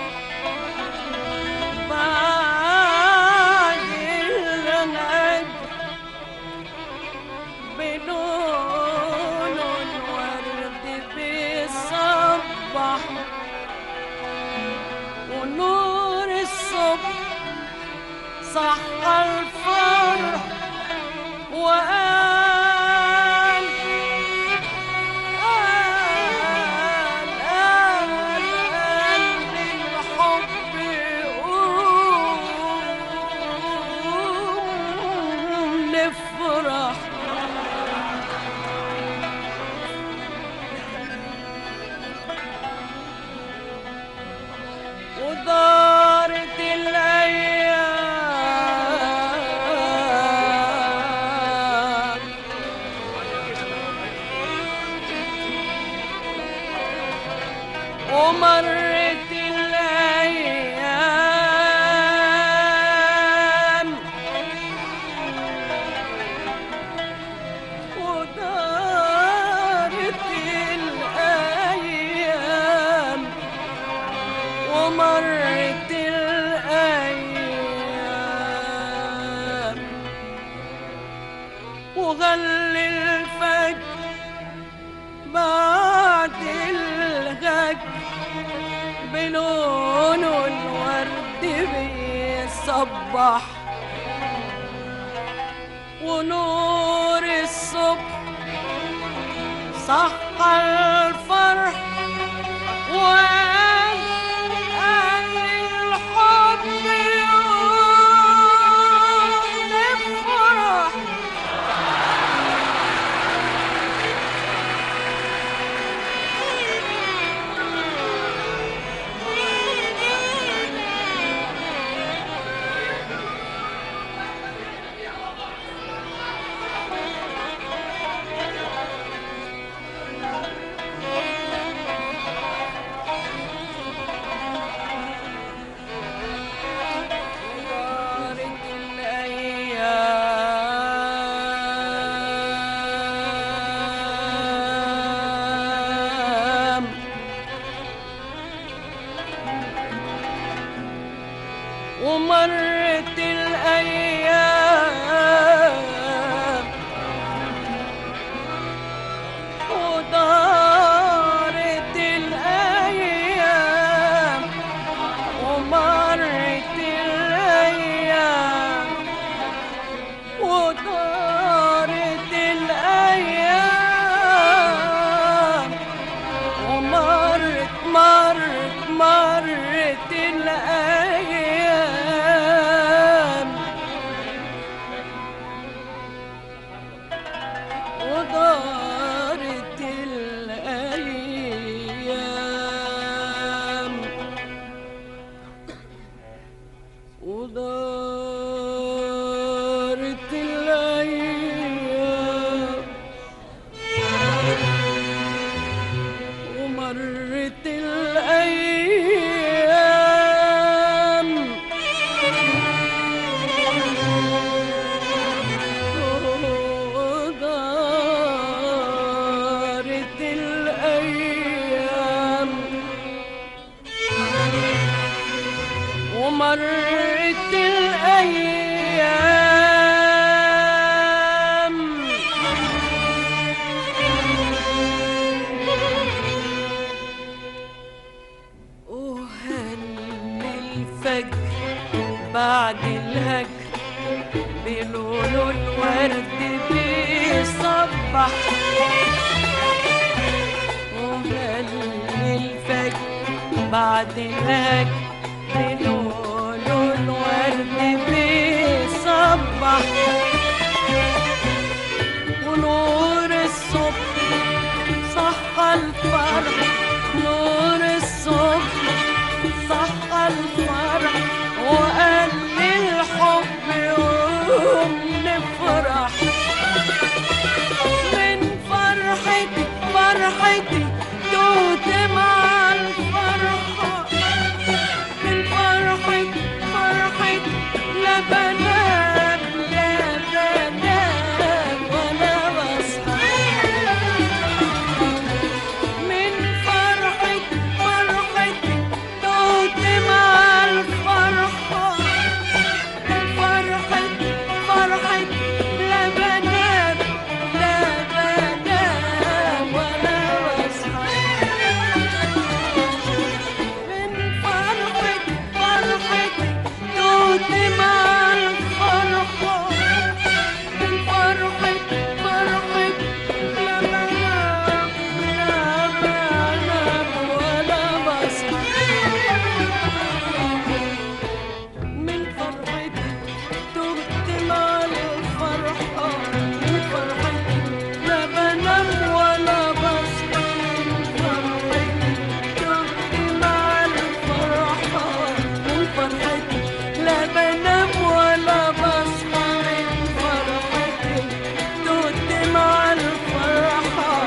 بعد الغد بلون الورد بيصبح ونور الصبح صح الفرح وقال قال قال قال للحب قوم نفرح ودارت الأيام ومرت الأيام ودارت الأيام ومرت الأيام وغل الفجر بعد الغد بلون الورد بيصبح ونور الصبح صح الفرح وقال قال الحب يوم نفرح دارت الأيام ومرت الأيام ودارت الأيام ومرت الأيام ودارت الأيام ومرت الأيام وهل الفجر بعد الهجر بلون الورد بيصبح وهل الفجر بعد الهجر بلون الورد بيصبح ونور الصبح صح الفرح نور الصبح صح الفرح وقال للحب يوم نفرح من فرحتي فرحتي توت مع الفرحة من فرحتي فرحتي لا بنام لا بنام ولا بصحى من فرحتي فرحتي توت مع الفرحة من فرحتي فرحتي لا بنام لا بنام ولا بصحى من فرحتي فرحتي توت مع الفرحة من فرحتي فرحتي لا بنام لا بنام ولا بصحى من فرحتي تهت مع الفرحة من فرحتي لا بنام ولا بصحى من فرحتي تهت مع الفرحة من فرحتي لا بنام ولا بصحى من فرحتي تهت مع الفرحة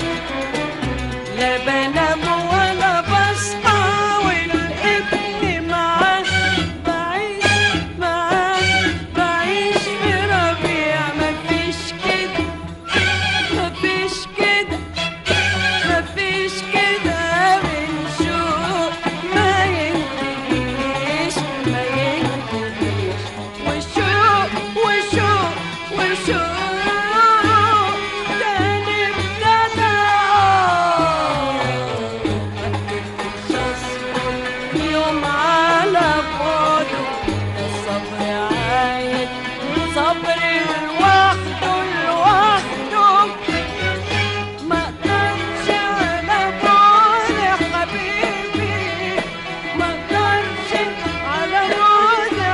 لا بنام ولا بصحى والابن معاه بعيش معاه بعيش في ربيع مفيش كده مفيش كده مفيش كده من شوق ما ينتهيش ما ينتهيش وشوق وشوق وشوق تاني ابتدى يوم على بعده الصبر عايد صبر لوحده لوحده ما اقدرش على بعد يا حبيبي ما اقدرش على بعد يا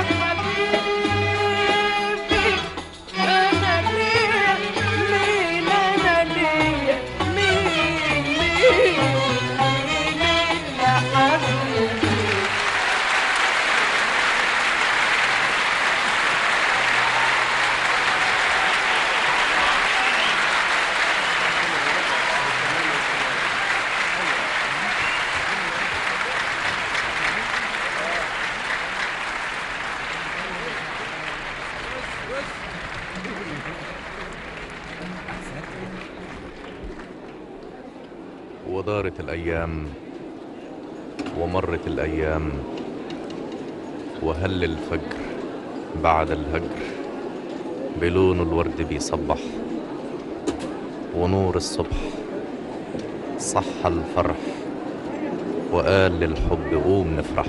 حبيبي انا ليا مين انا ليا مين مين مين يا حبيبي ودارت الأيام ومرت الأيام وهل الفجر بعد الهجر بلون الورد بيصبح ونور الصبح صح الفرح وقال للحب قوم نفرح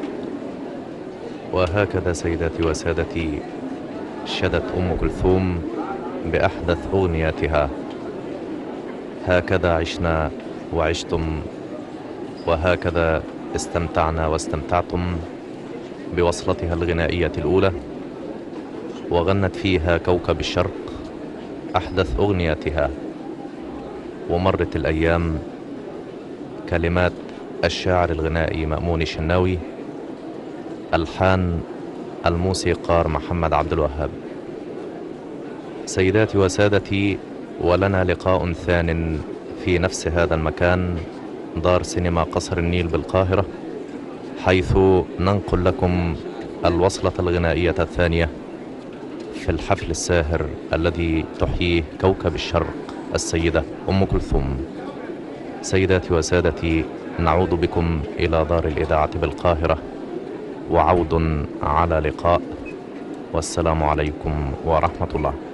وهكذا سيداتي وسادتي شدت أم كلثوم بأحدث أغنياتها هكذا عشنا وعشتم وهكذا استمتعنا واستمتعتم بوصلتها الغنائية الأولى وغنت فيها كوكب الشرق أحدث أغنياتها ومرت الأيام كلمات الشاعر الغنائي مأمون الشناوي ألحان الموسيقار محمد عبد الوهاب سيداتي وسادتي ولنا لقاء ثان في نفس هذا المكان دار سينما قصر النيل بالقاهرة حيث ننقل لكم الوصلة الغنائية الثانية في الحفل الساهر الذي تحييه كوكب الشرق السيدة أم كلثوم سيداتي وسادتي نعود بكم إلى دار الإذاعة بالقاهرة وعود على لقاء والسلام عليكم ورحمة الله